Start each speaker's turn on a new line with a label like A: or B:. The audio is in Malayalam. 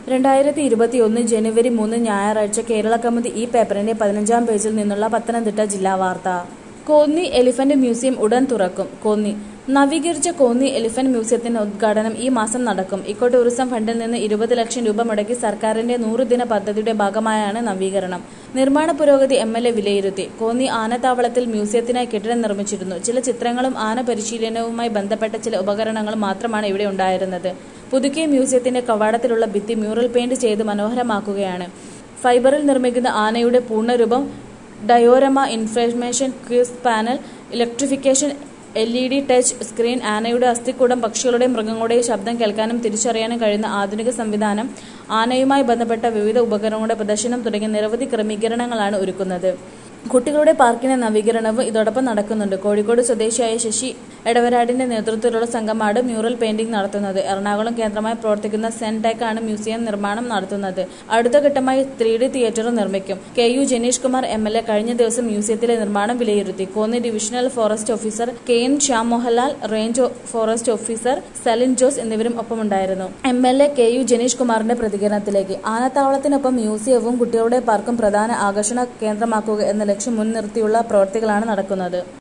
A: രണ്ടായിരത്തി ഇരുപത്തിയൊന്ന് ജനുവരി മൂന്ന് ഞായറാഴ്ച കേരള കൗമുദി ഈ പേപ്പറിന്റെ പതിനഞ്ചാം പേജിൽ നിന്നുള്ള പത്തനംതിട്ട ജില്ലാ വാർത്ത കോന്നി എലിഫന്റ് മ്യൂസിയം ഉടൻ തുറക്കും കോന്നി നവീകരിച്ച കോന്നി എലിഫന്റ് മ്യൂസിയത്തിന്റെ ഉദ്ഘാടനം ഈ മാസം നടക്കും ഇക്കോ ടൂറിസം ഫണ്ടിൽ നിന്ന് ഇരുപത് ലക്ഷം രൂപ മുടക്കി സർക്കാരിന്റെ നൂറുദിന പദ്ധതിയുടെ ഭാഗമായാണ് നവീകരണം നിർമ്മാണ പുരോഗതി എം എൽ എ വിലയിരുത്തി കോന്നി ആനത്താവളത്തിൽ മ്യൂസിയത്തിനായി കെട്ടിടം നിർമ്മിച്ചിരുന്നു ചില ചിത്രങ്ങളും ആന പരിശീലനവുമായി ബന്ധപ്പെട്ട ചില ഉപകരണങ്ങളും മാത്രമാണ് ഇവിടെ ഉണ്ടായിരുന്നത് പുതുക്കിയ മ്യൂസിയത്തിന്റെ കവാടത്തിലുള്ള ഭിത്തി മ്യൂറൽ പെയിന്റ് ചെയ്ത് മനോഹരമാക്കുകയാണ് ഫൈബറിൽ നിർമ്മിക്കുന്ന ആനയുടെ പൂർണ്ണരൂപം diorama information cues panel electrification L E D touch screen ആനയുടെ അസ്ഥിക്കൂടം പക്ഷികളുടെയും മൃഗങ്ങളുടെയും ശബ്ദം കേൾക്കാനും തിരിച്ചറിയാനും കഴിയുന്ന ആധുനിക സംവിധാനം ആനയുമായി ബന്ധപ്പെട്ട വിവിധ ഉപകരണങ്ങളുടെ പ്രദർശനം തുടങ്ങിയ നിരവധി ക്രമീകരണങ്ങളാണ് ഒരുക്കുന്നത് കുട്ടികളുടെ പാർക്കിന്റെ നവീകരണവും ഇതോടൊപ്പം നടക്കുന്നുണ്ട് കോഴിക്കോട് സ്വദേശിയായ ശശി എടവരാടിന്റെ നേതൃത്വത്തിലുള്ള സംഘമാണ് മ്യൂറൽ പെയിന്റിംഗ് നടത്തുന്നത് എറണാകുളം കേന്ദ്രമായി പ്രവർത്തിക്കുന്ന സെൻടെക് ആണ് മ്യൂസിയം നിർമ്മാണം നടത്തുന്നത് അടുത്ത ഘട്ടമായി ത്രീ ഡി തിയേറ്ററും നിർമ്മിക്കും K U Janeesh Kumar M L A കഴിഞ്ഞ ദിവസം മ്യൂസിയത്തിലെ നിർമ്മാണം വിലയിരുത്തി Konni divisional forest officer K N Shyam Mohanlal range forest officer Salin Jose എന്നിവരും ഒപ്പമുണ്ടായിരുന്നു M L A K U Janeesh കുമാറിന്റെ പ്രതികരണത്തിലേക്ക് ആനത്താവളത്തിനൊപ്പം മ്യൂസിയവും കുട്ടികളുടെ പാർക്കും പ്രധാന ആകർഷണ കേന്ദ്രമാക്കുക എന്ന ലക്ഷ്യം മുൻനിർത്തിയുള്ള പ്രവർത്തികളാണ് നടക്കുന്നത്